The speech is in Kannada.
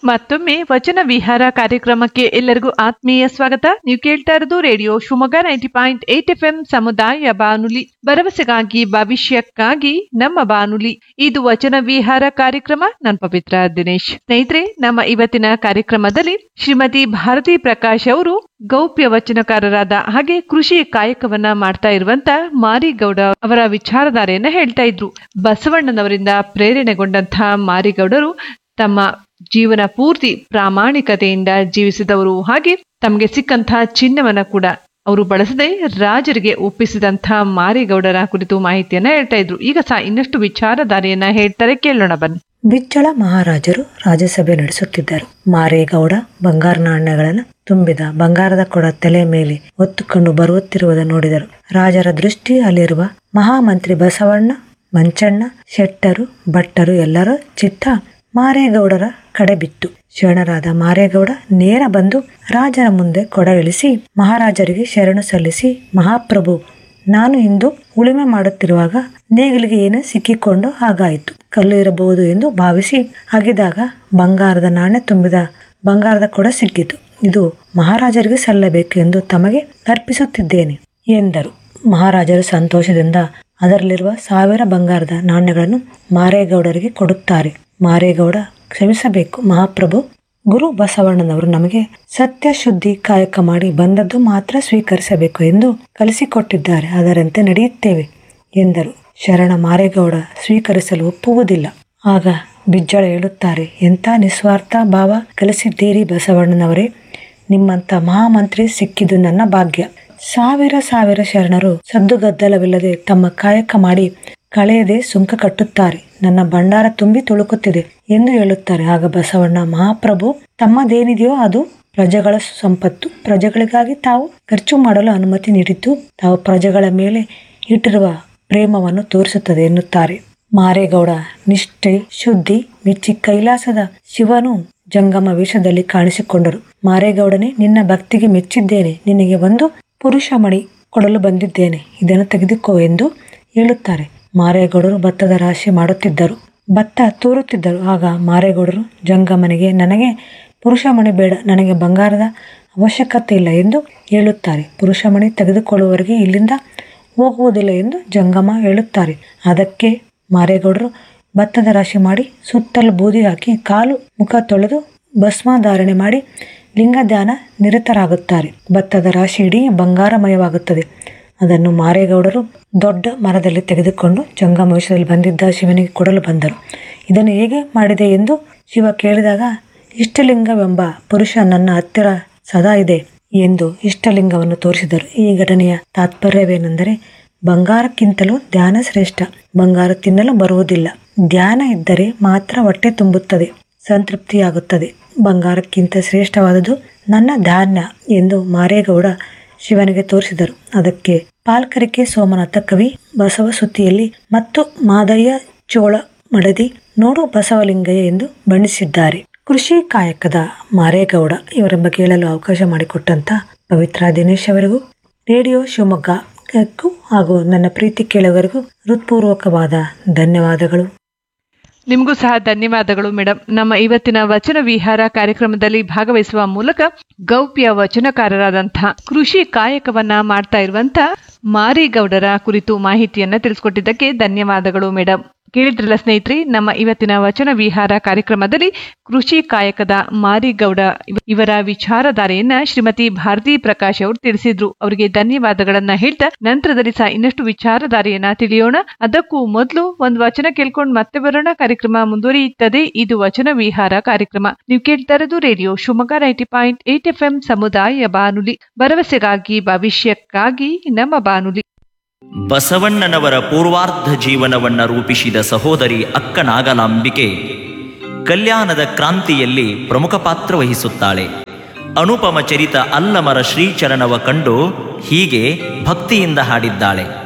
ಮತ್ತೊಮ್ಮೆ ವಚನ ವಿಹಾರ ಕಾರ್ಯಕ್ರಮಕ್ಕೆ ಎಲ್ಲರಿಗೂ ಆತ್ಮೀಯ ಸ್ವಾಗತ ನೀವು ಕೇಳ್ತಾ ಇರೋದು radio Shivamogga ninety point eight F M ಸಮುದಾಯ ಬಾನುಲಿ ಭರವಸೆಗಾಗಿ ಭವಿಷ್ಯಕ್ಕಾಗಿ ನಮ್ಮ ಬಾನುಲಿ ಇದು ವಚನ ವಿಹಾರ ಕಾರ್ಯಕ್ರಮ ನಾನು ಪವಿತ್ರ ದಿನೇಶ್ ಸ್ನೇಹಿತರೆ ನಮ್ಮ ಇವತ್ತಿನ ಕಾರ್ಯಕ್ರಮದಲ್ಲಿ ಶ್ರೀಮತಿ ಭಾರತಿ ಪ್ರಕಾಶ್ ಅವರು ಗೌಪ್ಯ ವಚನಕಾರರಾದ ಹಾಗೆ ಕೃಷಿ ಕಾಯಕವನ್ನ ಮಾಡ್ತಾ ಇರುವಂತ ಮಾರಿಗೌಡ ಅವರ ವಿಚಾರಧಾರೆಯನ್ನ ಹೇಳ್ತಾ ಇದ್ರು ಬಸವಣ್ಣನವರಿಂದ ಪ್ರೇರಣೆಗೊಂಡಂತಹ ಮಾರಿಗೌಡರು ತಮ್ಮ ಜೀವನ ಪೂರ್ತಿ ಪ್ರಾಮಾಣಿಕತೆಯಿಂದ ಜೀವಿಸಿದವರು ಹಾಗೆ ತಮಗೆ ಸಿಕ್ಕಂತಹ ಚಿನ್ನವನ್ನ ಕೂಡ ಅವರು ಬಳಸದೆ ರಾಜರಿಗೆ ಒಪ್ಪಿಸಿದಂತಹ ಮಾರಿಗೌಡರ ಕುರಿತು ಮಾಹಿತಿಯನ್ನ ಹೇಳ್ತಾ ಇದ್ರು ಈಗ ಸಹ ಇನ್ನಷ್ಟು ವಿಚಾರಧಾರೆಯನ್ನ ಹೇಳ್ತಾರೆ ಕೇಳೋಣ ಬನ್ನಿ ಬಿಚ್ಚಳ ಮಹಾರಾಜರು ರಾಜ್ಯಸಭೆ ನಡೆಸುತ್ತಿದ್ದರು ಮಾರೇಗೌಡ ಬಂಗಾರ ನಾಣ್ಯಗಳನ್ನು ತುಂಬಿದ ಬಂಗಾರದ ಕೊಡ ತಲೆ ಮೇಲೆ ಹೊತ್ತುಕೊಂಡು ಬರುತ್ತಿರುವುದನ್ನು ನೋಡಿದರು ರಾಜರ ದೃಷ್ಟಿ ಅಲ್ಲಿರುವ ಮಹಾಮಂತ್ರಿ ಬಸವಣ್ಣ ಮಂಚಣ್ಣ ಶೆಟ್ಟರು ಭಟ್ಟರು ಎಲ್ಲರ ಚಿತ್ತ ಮಾರೇಗೌಡರ ಕಡೆ ಬಿತ್ತು ಶರಣರಾದ ಮಾರೇಗೌಡ ನೇರ ಬಂದು ರಾಜರ ಮುಂದೆ ಕೊಡ ಇಳಿಸಿ ಮಹಾರಾಜರಿಗೆ ಶರಣು ಸಲ್ಲಿಸಿ ಮಹಾಪ್ರಭು ನಾನು ಇಂದು ಉಳುಮೆ ಮಾಡುತ್ತಿರುವಾಗ ನೇಗಿಲಿಗೆ ಏನು ಸಿಕ್ಕಿಕೊಂಡು ಹಾಗಾಯಿತು ಕಲ್ಲು ಇರಬಹುದು ಎಂದು ಭಾವಿಸಿ ಅಗಿದಾಗ ಬಂಗಾರದ ನಾಣ್ಯ ತುಂಬಿದ ಬಂಗಾರದ ಕೊಡ ಸಿಕ್ಕಿತು ಇದು ಮಹಾರಾಜರಿಗೆ ಸಲ್ಲಬೇಕು ಎಂದು ತಮಗೆ ಅರ್ಪಿಸುತ್ತಿದ್ದೇನೆ ಎಂದರು ಮಹಾರಾಜರು ಸಂತೋಷದಿಂದ ಅದರಲ್ಲಿರುವ ಸಾವಿರ ಬಂಗಾರದ ನಾಣ್ಯಗಳನ್ನು ಮಾರೇಗೌಡರಿಗೆ ಕೊಡುತ್ತಾರೆ ಮಾರೇಗೌಡ ಕ್ಷಮಿಸಬೇಕು ಮಹಾಪ್ರಭು ಗುರು ಬಸವಣ್ಣನವರು ನಮಗೆ ಸತ್ಯ ಶುದ್ಧಿ ಕಾಯಕ ಮಾಡಿ ಬಂದದ್ದು ಮಾತ್ರ ಸ್ವೀಕರಿಸಬೇಕು ಎಂದು ಕಲಿಸಿಕೊಟ್ಟಿದ್ದಾರೆ ಅದರಂತೆ ನಡೆಯುತ್ತೇವೆ ಎಂದರು ಶರಣ ಮಾರೇಗೌಡ ಸ್ವೀಕರಿಸಲು ಒಪ್ಪುವುದಿಲ್ಲ ಆಗ ಬಿಜ್ಜಳ ಹೇಳುತ್ತಾರೆ ಎಂಥ ನಿಸ್ವಾರ್ಥ ಭಾವ ಕಲಿಸಿದ್ದೀರಿ ಬಸವಣ್ಣನವರೇ ನಿಮ್ಮಂಥ ಮಹಾಮಂತ್ರಿ ಸಿಕ್ಕಿದ್ದು ನನ್ನ ಭಾಗ್ಯ ಸಾವಿರ ಸಾವಿರ ಶರಣರು ಸದ್ದುಗದ್ದಲವಿಲ್ಲದೆ ತಮ್ಮ ಕಾಯಕ ಮಾಡಿ ಕಳೆಯದೆ ಸುಂಕ ಕಟ್ಟುತ್ತಾರೆ ನನ್ನ ಭಂಡಾರ ತುಂಬಿ ತುಳುಕುತ್ತಿದೆ ಎಂದು ಹೇಳುತ್ತಾರೆ ಆಗ ಬಸವಣ್ಣ ಮಹಾಪ್ರಭು ತಮ್ಮದೇನಿದೆಯೋ ಅದು ಪ್ರಜೆಗಳ ಸಂಪತ್ತು ಪ್ರಜೆಗಳಿಗಾಗಿ ತಾವು ಖರ್ಚು ಮಾಡಲು ಅನುಮತಿ ನೀಡಿದ್ದು ತಾವು ಪ್ರಜೆಗಳ ಮೇಲೆ ಇಟ್ಟಿರುವ ಪ್ರೇಮವನ್ನು ತೋರಿಸುತ್ತದೆ ಎನ್ನುತ್ತಾರೆ ಮಾರೇಗೌಡ ನಿಷ್ಠೆ ಶುದ್ಧಿ ಮೆಚ್ಚಿ ಕೈಲಾಸದ ಶಿವನು ಜಂಗಮ ವೇಷದಲ್ಲಿ ಕಾಣಿಸಿಕೊಂಡರು ಮಾರೇಗೌಡನೇ ನಿನ್ನ ಭಕ್ತಿಗೆ ಮೆಚ್ಚಿದ್ದೇನೆ ನಿನಗೆ ಒಂದು ಪುರುಷ ಮಣಿ ಕೊಡಲು ಬಂದಿದ್ದೇನೆ ಇದನ್ನು ತೆಗೆದುಕೋ ಎಂದು ಹೇಳುತ್ತಾರೆ ಮಾರೇಗೌಡರು ಭತ್ತದ ರಾಶಿ ಮಾಡುತ್ತಿದ್ದರು ಭತ್ತ ತೂರುತ್ತಿದ್ದರು ಆಗ ಮಾರೇಗೌಡರು ಜಂಗಮನಿಗೆ ನನಗೆ ಪುರುಷಮಣಿ ಬೇಡ ನನಗೆ ಬಂಗಾರದ ಅವಶ್ಯಕತೆ ಇಲ್ಲ ಎಂದು ಹೇಳುತ್ತಾರೆ ಪುರುಷಮಣಿ ತೆಗೆದುಕೊಳ್ಳುವವರೆಗೆ ಇಲ್ಲಿಂದ ಹೋಗುವುದಿಲ್ಲ ಎಂದು ಜಂಗಮ ಹೇಳುತ್ತಾರೆ ಅದಕ್ಕೆ ಮಾರೇಗೌಡರು ಭತ್ತದ ರಾಶಿ ಮಾಡಿ ಸುತ್ತಲೂ ಬೂದಿ ಹಾಕಿ ಕಾಲು ಮುಖ ತೊಳೆದು ಭಸ್ಮಧಾರಣೆ ಮಾಡಿ ಲಿಂಗ ಧ್ಯಾನ ನಿರತರಾಗುತ್ತಾರೆ ಭತ್ತದ ರಾಶಿ ಇಡೀ ಬಂಗಾರಮಯವಾಗುತ್ತದೆ ಅದನ್ನು ಮಾರೇಗೌಡರು ದೊಡ್ಡ ಮರದಲ್ಲಿ ತೆಗೆದುಕೊಂಡು ಜಂಗಮ ವೇಷದಲ್ಲಿ ಬಂದಿದ್ದ ಶಿವನಿಗೆ ಕೊಡಲು ಬಂದರು ಇದನ್ನು ಹೇಗೆ ಮಾಡಿದೆ ಎಂದು ಶಿವ ಕೇಳಿದಾಗ ಇಷ್ಟಲಿಂಗವೆಂಬ ಪುರುಷ ನನ್ನ ಹತ್ತಿರ ಸದಾ ಇದೆ ಎಂದು ಇಷ್ಟಲಿಂಗವನ್ನು ತೋರಿಸಿದರು ಈ ಘಟನೆಯ ತಾತ್ಪರ್ಯವೇನೆಂದರೆ ಬಂಗಾರಕ್ಕಿಂತಲೂ ಧ್ಯಾನ ಶ್ರೇಷ್ಠ ಬಂಗಾರ ತಿನ್ನಲು ಬರುವುದಿಲ್ಲ ಧ್ಯಾನ ಇದ್ದರೆ ಮಾತ್ರ ಹೊಟ್ಟೆ ತುಂಬುತ್ತದೆ ಸಂತೃಪ್ತಿಯಾಗುತ್ತದೆ ಬಂಗಾರಕ್ಕಿಂತ ಶ್ರೇಷ್ಠವಾದುದು ನನ್ನ ಧಾನ್ಯ ಎಂದು ಮಾರೇಗೌಡ ಶಿವನಿಗೆ ತೋರಿಸಿದರು ಅದಕ್ಕೆ ಪಾಲ್ಕರಿಕೆ ಸೋಮನಾಥ ಕವಿ ಬಸವ ಸುತ್ತಿಯಲ್ಲಿ ಮತ್ತು ಮಾದಯ್ಯ ಚೋಳ ಮಡದಿ ನೋಡು ಬಸವಲಿಂಗಯ್ಯ ಎಂದು ಬಣ್ಣಿಸಿದ್ದಾರೆ ಕೃಷಿ ಕಾಯಕದ ಮಾರೇಗೌಡ ಇವರ ಬಗ್ಗೆ ಹೇಳಲು ಅವಕಾಶ ಮಾಡಿಕೊಟ್ಟಂತ ಪವಿತ್ರ ದಿನೇಶ್ ಅವರಿಗೂ ರೇಡಿಯೋ ಶಿವಮೊಗ್ಗಕ್ಕೂ ಹಾಗೂ ನನ್ನ ಪ್ರೀತಿ ಕೇಳುವವರಿಗೂ ಹೃತ್ಪೂರ್ವಕವಾದ ಧನ್ಯವಾದಗಳು ನಿಮಗೂ ಸಹ ಧನ್ಯವಾದಗಳು ಮೇಡಮ್ ನಮ್ಮ ಇವತ್ತಿನ ವಚನ ವಿಹಾರ ಕಾರ್ಯಕ್ರಮದಲ್ಲಿ ಭಾಗವಹಿಸುವ ಮೂಲಕ ಗೌಪ್ಯ ವಚನಕಾರರಾದಂತಹ ಕೃಷಿ ಕಾಯಕವನ್ನ ಮಾಡ್ತಾ ಇರುವಂತ ಮಾರಿಗೌಡರ ಕುರಿತು ಮಾಹಿತಿಯನ್ನ ತಿಳಿಸ್ಕೊಟ್ಟಿದ್ದಕ್ಕೆ ಧನ್ಯವಾದಗಳು ಮೇಡಮ್ ಕೇಳಿದ್ರಲ್ಲ ಸ್ನೇಹಿತರೆ ನಮ್ಮ ಇವತ್ತಿನ ವಚನ ವಿಹಾರ ಕಾರ್ಯಕ್ರಮದಲ್ಲಿ ಕೃಷಿ ಕಾಯಕದ ಮಾರಿಗೌಡ ಇವರ ವಿಚಾರಧಾರೆಯನ್ನ ಶ್ರೀಮತಿ ಭಾರತಿ ಪ್ರಕಾಶ್ ಅವರು ತಿಳಿಸಿದ್ರು ಅವರಿಗೆ ಧನ್ಯವಾದಗಳನ್ನ ಹೇಳ್ತಾ ನಂತರದಲ್ಲಿ ಸಹ ಇನ್ನಷ್ಟು ವಿಚಾರಧಾರೆಯನ್ನ ತಿಳಿಯೋಣ ಅದಕ್ಕೂ ಮೊದಲು ಒಂದು ವಚನ ಕೇಳ್ಕೊಂಡು ಮತ್ತೆ ಬರೋಣ ಕಾರ್ಯಕ್ರಮ ಮುಂದುವರಿಯುತ್ತದೆ ಇದು ವಚನ ವಿಹಾರ ಕಾರ್ಯಕ್ರಮ ನೀವು ಕೇಳ್ತಾ ಇರೋದು radio Shivamogga ninety point eight F M ಸಮುದಾಯ ಬಾನುಲಿ ಭರವಸೆಗಾಗಿ ಭವಿಷ್ಯಕ್ಕಾಗಿ ನಮ್ಮ ಬಾನುಲಿ ಬಸವಣ್ಣನವರ ಪೂರ್ವಾರ್ಧ ಜೀವನವನ್ನ ರೂಪಿಸಿದ ಸಹೋದರಿ ಅಕ್ಕನಾಗಲಾಂಬಿಕೆ ಕಲ್ಯಾಣದ ಕ್ರಾಂತಿಯಲ್ಲಿ ಪ್ರಮುಖ ಪಾತ್ರ ವಹಿಸುತ್ತಾಳೆ ಅನುಪಮ ಚರಿತ ಅಲ್ಲಮರ ಶ್ರೀಚರಣವ ಕಂಡು ಹೀಗೆ ಭಕ್ತಿಯಿಂದ ಹಾಡಿದ್ದಾಳೆ